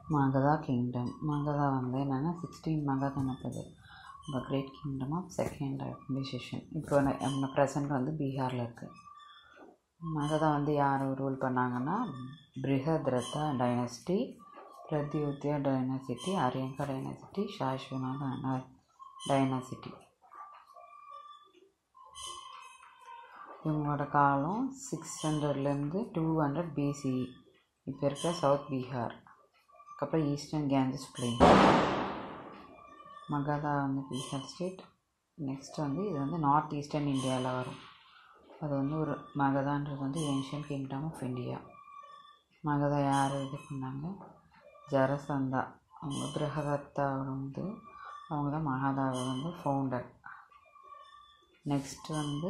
மகதா kingdom மகதா வந்து என்னென்னா sixteen Magadha நடக்குது the great kingdom of second administration இப்போ நம்ம ப்ரெசண்ட் வந்து பீகாரில் இருக்குது மகதா வந்து யார் ரூல் பண்ணாங்கன்னா Brihadratha dynasty Pradyota dynasty Haryanka dynasty சாஷ்வனா டைனசிட்டி இவங்களோட காலம் சிக்ஸ் ஹண்ட்ரட்லேருந்து டூ ஹண்ட்ரட் பிசிஇ இப்போ இருக்கிற சவுத் பீகார் அதுக்கப்புறம் ஈஸ்டர்ன் கேஞ்சஸ் பிளேன் மகதா வந்து பீகார் ஸ்டேட் நெக்ஸ்ட் வந்து இது வந்து நார்த் ஈஸ்டர்ன் இந்தியாவில் வரும் அது வந்து ஒரு மகதான்றது வந்து ancient kingdom of India Magadha யார் இது பண்ணாங்க ஜரசந்தா அவங்க பிரகதத்தாவோட வந்து அவங்க தான் மகாதாவை வந்து ஃபவுண்டர் நெக்ஸ்ட் வந்து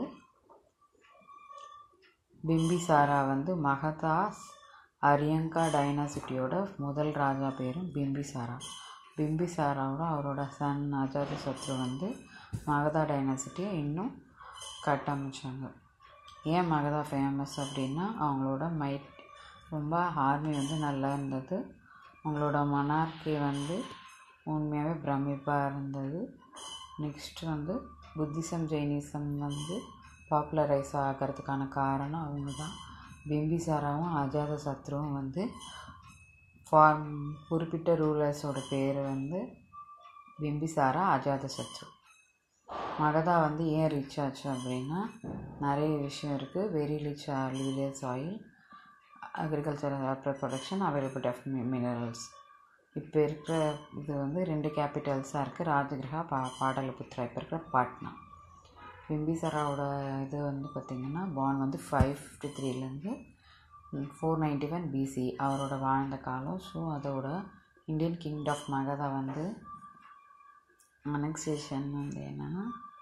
பிம்பிசாரா வந்து மகதாஸ் அரியங்கா டைனாசிட்டியோட முதல் ராஜா பேரும் பிம்பிசாரா பிம்பிசாராவோட அவரோட சன் அஜாத சத்ரு வந்து மகதா டைனாசிட்டியை இன்னும் கட்டமைச்சாங்க ஏன் மகதா ஃபேமஸ் அப்படின்னா அவங்களோட மைட் ரொம்ப ஆர்மி வந்து நல்லா இருந்தது அவங்களோட மனார்கி வந்து உண்மையாகவே பிரமிப்பாக இருந்தது நெக்ஸ்ட் வந்து புத்திசம் ஜெயினிசம் வந்து பாப்புலரைஸ் ஆகிறதுக்கான காரணம் அவங்க தான் பிம்பிசாராவும் அஜாத சத்ருவும் வந்து ஃபார்ம் குறிப்பிட்ட ரூலர்ஸோட பேர் வந்து பிம்பிசாரா அஜாத சத்ரு மகதா வந்து ஏன் ரிச் ஆச்சு அப்படின்னா நிறைய விஷயம் இருக்குது வெரி ரிச் லிவிலியர்ஸ் oil agriculture production availability of minerals இப்போ இருக்கிற இது வந்து ரெண்டு கேபிட்டல்ஸாக இருக்குது ராஜகிரகா பா பாடலிபுத்ரா இப்போ இருக்கிற பாட்னா பிம்பிசாராவோட இது வந்து பார்த்திங்கன்னா பான் வந்து ஃபைவ் ஃபிஃப்டி த்ரீலேருந்து ஃபோர் நைன்டி ஒன் பிசி அவரோட வாழ்ந்த காலம் ஸோ அதோட இந்தியன் கிங்டம் ஆஃப் மகதா வந்து அனெக்சேஷன் வந்து என்னென்னா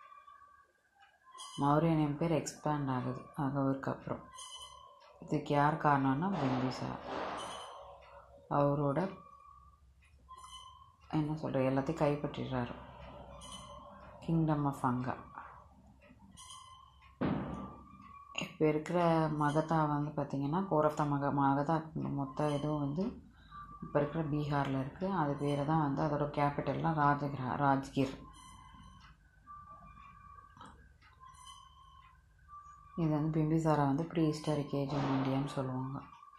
மௌரியன் எம்பையர் எக்ஸ்பேண்ட் ஆகுது அவருக்கு அப்புறம் இதுக்கு யார் காரணம்னா பிம்பிசார் அவரோட என்ன சொல்கிற எல்லாத்தையும் கைப்பற்றிடுறாரு கிங்டம் ஆஃப் அங்கா இப்போ இருக்கிற மகதா வந்து பார்த்திங்கன்னா கோரஃப்தா மக மகதா மொத்த இதுவும் வந்து இப்போ இருக்கிற பீகாரில் இருக்குது அது பேர் தான் வந்து அதோட கேபிட்டல்லாம் ராஜகிரா ராஜ்கிர் இது வந்து பிம்பிசாரா வந்து ப்ரீ ஹிஸ்டாரிக் ஏஜ் ஆஃப் இந்தியான்னு சொல்லுவாங்க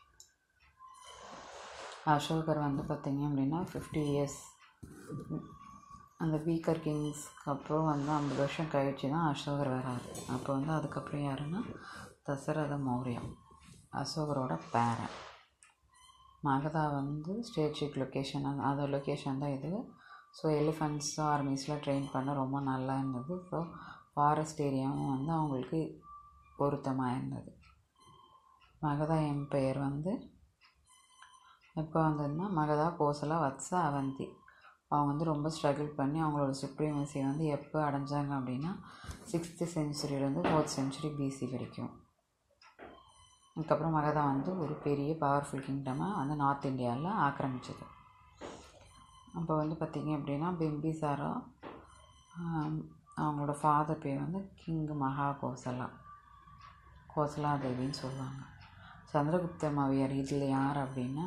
அசோகர் வந்து பார்த்திங்க அப்படின்னா ஃபிஃப்டி இயர்ஸ் அந்த வீக்கர் கிங்ஸ்க்கு அப்புறம் வந்து ஐம்பது வருஷம் கழிச்சு தான் அசோகர் வராரு அப்போ வந்து அதுக்கப்புறம் யாருன்னா தசரத மௌரியம் அசோகரோட பேரன் மகதா வந்து ஸ்ட்ரேஜிக் லொக்கேஷன் அதோட லொக்கேஷன் தான் இது ஸோ எலிஃபண்ட்ஸ் ஆர்மிஸ்லாம் ட்ரெயின் பண்ண ரொம்ப நல்லா இருந்தது ஸோ ஃபாரஸ்ட் ஏரியாவும் வந்து அவங்களுக்கு பொருத்தமாக இருந்தது மகதா எம்பையர் வந்து எப்போ வந்ததுன்னா மகதா கோசலா வத்சா அவந்தி அவங்க வந்து ரொம்ப ஸ்ட்ரகிள் பண்ணி அவங்களோட சுப்ரீமசி வந்து எப்போ அடைஞ்சாங்க அப்படின்னா சிக்ஸ்த்து செஞ்சுரியிலேருந்து ஃபோர்த் செஞ்சுரி பிசி வரைக்கும் அதுக்கப்புறம் மகதா வந்து ஒரு பெரிய பவர்ஃபுல் கிங்டமாக வந்து நார்த் இந்தியாவில் ஆக்கிரமிச்சது அப்போ வந்து பார்த்திங்க அப்படின்னா பிம்பிசாரா அவங்களோட ஃபாதர் பேர் வந்து கிங் மகா கோசலா கோசலா தேவின்னு சொல்லுவாங்க சந்திரகுப்த மௌரியர் இதில் யார் அப்படின்னா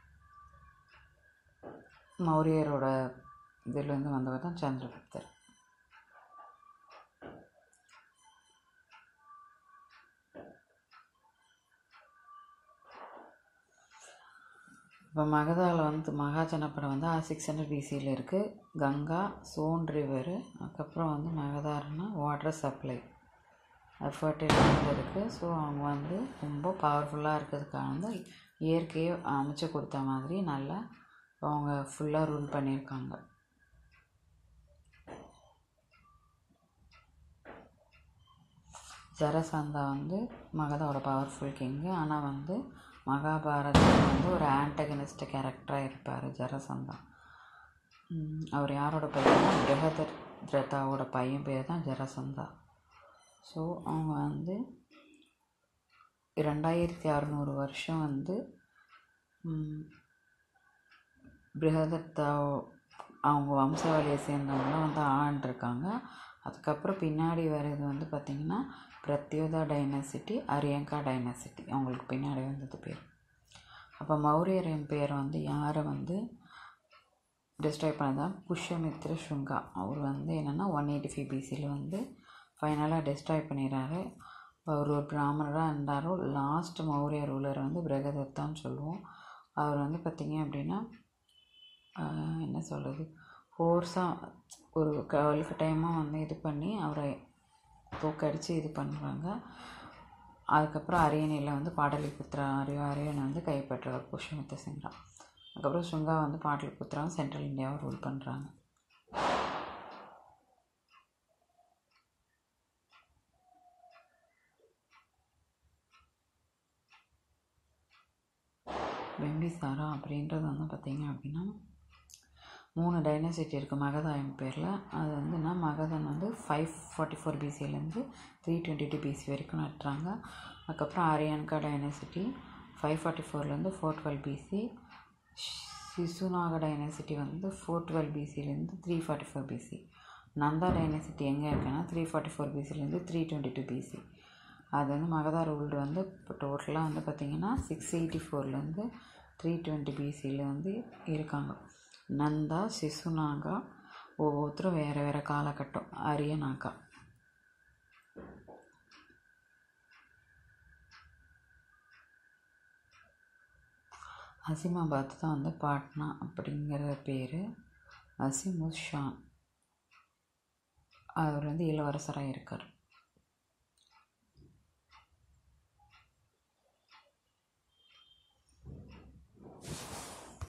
மௌரியரோட இதுலேருந்து வந்தவர் தான் சந்திரகுப்தர் இப்போ மகதாவில் வந்து மகாஜனபுரம் வந்து சிக்ஸ் ஹண்ட்ரட் பிசியில் இருக்குது கங்கா சோன் ரிவரு அதுக்கப்புறம் வந்து மகதாருன்னா வாட்டர் சப்ளை ஃபர்டிலைசர் இருக்குது ஸோ அவங்க வந்து ரொம்ப பவர்ஃபுல்லாக இருக்கிறதுக்காக வந்து இயற்கையை அமைச்சு கொடுத்த மாதிரி நல்லா அவங்க ஃபுல்லாக ரூல் பண்ணியிருக்காங்க ஜரசந்தா வந்து மகதாவோட பவர்ஃபுல் கிங்கு ஆனால் வந்து மகாபாரதத்தில் வந்து ஒரு ஆன்டகனிஸ்ட் கேரக்டராக இருப்பார் ஜரசந்தா அவர் யாரோட பையனா பிரகதத்ரதாவோட பையன் பேர் தான் ஜரசந்தா ஸோ அவங்க வந்து ரெண்டாயிரத்தி அறநூறு வருஷம் வந்து பிருகதத்தா அவங்க வம்சாவளியை சேர்ந்தவங்களாம் வந்து ஆண்டிருக்காங்க அதுக்கப்புறம் பின்னாடி வர்றது வந்து பார்த்திங்கன்னா பிரத்யோதா டைனசிட்டி அரியங்கா டைனசிட்டி அவங்களுக்கு பின்னாடி வந்தது பேர் அப்போ மௌரியர் எம்பையர் வந்து யாரை வந்து டிஸ்ட்ராய் பண்ணதான் புஷ்யமித்ர சுங்கா அவர் வந்து என்னென்னா ஒன் எயிட்டி ஃபைவ் பிசியில் வந்து ஃபைனலாக டிஸ்ட்ராய் பண்ணிடுறாரு அவர் ஒரு பிராமணராக இருந்தாரோ லாஸ்ட் மௌரிய ரூலர் வந்து பிரகதத்தான்னு சொல்லுவோம் அவர் வந்து பார்த்திங்க அப்படின்னா என்ன சொல்கிறது ஃபோர்ஸாக ஒரு டுவெல்ஃப் டைமாக வந்து இது பண்ணி அவரை தோக்கடித்து இது பண்ணுறாங்க அதுக்கப்புறம் அரியணையில் வந்து பாடலிபுத்திரா அரிய அரியணை வந்து கைப்பற்றுவார் புஷ்யமித்த சிங்கா அதுக்கப்புறம் சுங்கா வந்து பாடலிபுத்திரா சென்ட்ரல் இந்தியாவை ரூல் பண்ணுறாங்க பிம்பிசாரா அப்படின்றது வந்து பார்த்திங்க அப்படின்னா மூணு டைனசிட்டி இருக்குது மகதாயம் பேரில் அது வந்துன்னா மகதன் வந்து ஃபைவ் ஃபார்ட்டி ஃபோர் பிசிலேருந்து த்ரீ டுவெண்ட்டி டூ பிசி வரைக்கும் நட்டுறாங்க அதுக்கப்புறம் அரியன்கா டைனசிட்டி ஃபைவ் ஃபார்ட்டி ஃபோர்லேருந்து four twelve BC Shishunaga dynasty வந்து ஃபோர் டுவெல் பிசிலேருந்து three forty four BC Nanda dynasty எங்கே இருக்குன்னா த்ரீ ஃபார்ட்டி ஃபோர் பிசிலேருந்து த்ரீ டுவெண்ட்டி டூ பிசி அது வந்து மகதா ரூல்டு வந்து இப்போ டோட்டலாக வந்து பார்த்திங்கன்னா சிக்ஸ் எயிட்டி ஃபோர்லேருந்து த்ரீ டுவெண்ட்டி பிசியில் வந்து இருக்காங்க நந்தா சிசுநாகா ஒவ்வொருத்தரும் வேறு வேறு காலகட்டம் அரியநாகா அசிமாபாத் தான் வந்து பாட்னா அப்படிங்கிற பேர் அசிமுத் ஷான் அவர் வந்து இளவரசராக இருக்கார்